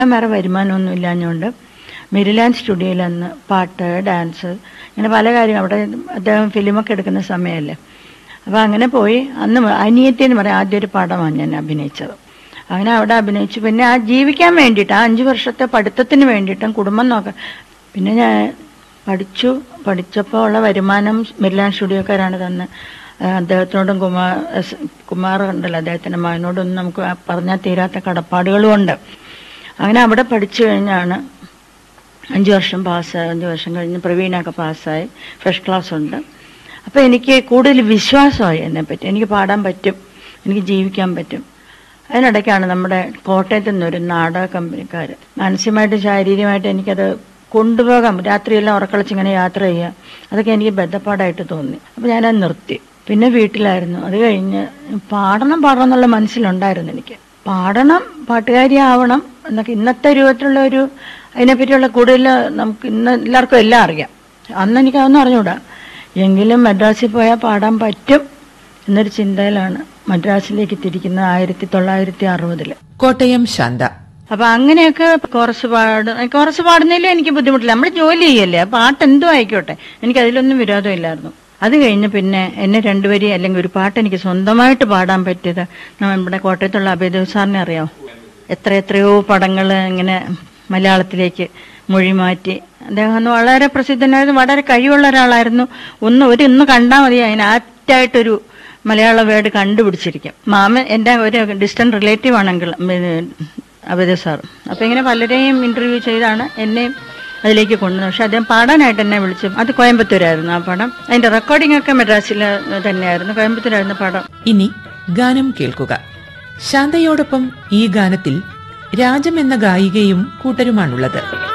വേറെ വരുമാനമൊന്നും ഇല്ലാഞ്ഞുകൊണ്ട് മെരിലാൻഡ് സ്റ്റുഡിയോയിൽ അന്ന് പാട്ട് ഡാൻസ് ഇങ്ങനെ പല കാര്യം അവിടെ അദ്ദേഹം ഫിലിമൊക്കെ എടുക്കുന്ന സമയമല്ലേ അപ്പോൾ അങ്ങനെ പോയി അന്ന് അനിയത്തി എന്ന് പറയാം ആദ്യം ഒരു പടമാണ് ഞാൻ അഭിനയിച്ചത് അങ്ങനെ അവിടെ അഭിനയിച്ചു പിന്നെ ആ ജീവിക്കാൻ വേണ്ടിയിട്ട് ആ അഞ്ച് വർഷത്തെ പഠിത്തത്തിന് വേണ്ടിയിട്ടും കുടുംബം നോക്കാൻ പിന്നെ ഞാൻ പഠിച്ചു പഠിച്ചപ്പോൾ ഉള്ള വരുമാനം മെരിലാൻഡ് സ്റ്റുഡിയോക്കാരാണ് തന്നെ അദ്ദേഹത്തിനോടും കുമാർ എസ് കുമാർ ഉണ്ടല്ലോ അദ്ദേഹത്തിൻ്റെ മകനോടൊന്നും നമുക്ക് പറഞ്ഞാൽ തീരാത്ത കടപ്പാടുകളും ഉണ്ട് അങ്ങനെ അവിടെ പഠിച്ചു കഴിഞ്ഞാണ് അഞ്ച് വർഷം പാസ്സായി അഞ്ച് വർഷം കഴിഞ്ഞ് പ്രവീണൊക്കെ പാസ്സായി ഫസ്റ്റ് ക്ലാസ് ഉണ്ട് അപ്പോൾ എനിക്ക് കൂടുതൽ വിശ്വാസമായി എന്നെപ്പറ്റി എനിക്ക് പാടാൻ പറ്റും എനിക്ക് ജീവിക്കാൻ പറ്റും അതിനിടയ്ക്കാണ് നമ്മുടെ കോട്ടയത്ത് നിന്നൊരു നാടക കമ്പനിക്കാർ മാനസികമായിട്ടും ശാരീരികമായിട്ടും എനിക്കത് കൊണ്ടുപോകാം രാത്രിയെല്ലാം ഉറക്കളച്ച് ഇങ്ങനെ യാത്ര ചെയ്യുക അതൊക്കെ എനിക്ക് ബന്ധപ്പാടായിട്ട് തോന്നി അപ്പോൾ ഞാനത് നിർത്തി പിന്നെ വീട്ടിലായിരുന്നു അത് കഴിഞ്ഞ് പാടണം പാടണം എന്നുള്ള മനസ്സിലുണ്ടായിരുന്നു എനിക്ക് പാടണം പാട്ടുകാരിയാവണം എന്നൊക്കെ ഇന്നത്തെ രൂപത്തിലുള്ള ഒരു അതിനെപ്പറ്റിയുള്ള കൂടുതൽ നമുക്ക് ഇന്ന് എല്ലാവർക്കും എല്ലാം അറിയാം അന്ന് എനിക്ക് അതൊന്നും അറിഞ്ഞൂടാ എങ്കിലും മദ്രാസിൽ പോയാൽ പാടാൻ പറ്റും എന്നൊരു ചിന്തയിലാണ് മദ്രാസിലേക്ക് തിരിക്കുന്നത് ആയിരത്തി തൊള്ളായിരത്തി അറുപതില് കോട്ടയം ശാന്ത അപ്പൊ അങ്ങനെയൊക്കെ കോറസ് പാടും കോറസ് പാടുന്നതിലും എനിക്ക് ബുദ്ധിമുട്ടില്ല നമ്മൾ ജോലി ചെയ്യല്ലേ ആ പാട്ട് എന്തോ ആയിക്കോട്ടെ എനിക്ക് അതിലൊന്നും വിരോധമില്ലായിരുന്നു അത് കഴിഞ്ഞ് പിന്നെ എന്നെ രണ്ടുപേരി അല്ലെങ്കിൽ ഒരു പാട്ട് എനിക്ക് സ്വന്തമായിട്ട് പാടാൻ പറ്റിയത് നമ്മുടെ കോട്ടയത്തുള്ള അഭയദേവ് സാറിനെ അറിയാമോ എത്ര എത്രയോ പടങ്ങൾ ഇങ്ങനെ മലയാളത്തിലേക്ക് മൊഴി മാറ്റി അദ്ദേഹം അന്ന് വളരെ പ്രസിദ്ധനായിരുന്നു വളരെ കഴിവുള്ള ഒരാളായിരുന്നു ഒന്ന് ഒരു ഇന്ന് കണ്ടാൽ മതി അതിന് ആപ്റ്റായിട്ടൊരു മലയാള വേർഡ് കണ്ടുപിടിച്ചിരിക്കും മാമൻ എൻ്റെ ഒരു ഡിസ്റ്റന്റ് റിലേറ്റീവ് ആണെങ്കിൽ അബദ സാർ അപ്പം ഇങ്ങനെ പലരെയും ഇന്റർവ്യൂ ചെയ്താണ് എന്നെയും അതിലേക്ക് കൊണ്ടുവന്നത് പക്ഷെ അദ്ദേഹം പാടാനായിട്ട് എന്നെ വിളിച്ചു അത് കോയമ്പത്തൂരായിരുന്നു ആ പടം അതിന്റെ റെക്കോർഡിംഗ് ഒക്കെ മദ്രാസിൽ തന്നെയായിരുന്നു കോയമ്പത്തൂരായിരുന്നു പടം ഇനി ഗാനം കേൾക്കുക ശാന്തയോടൊപ്പം ഈ ഗാനത്തിൽ രാജം എന്ന ഗായികയും കൂട്ടരുമാണുള്ളത്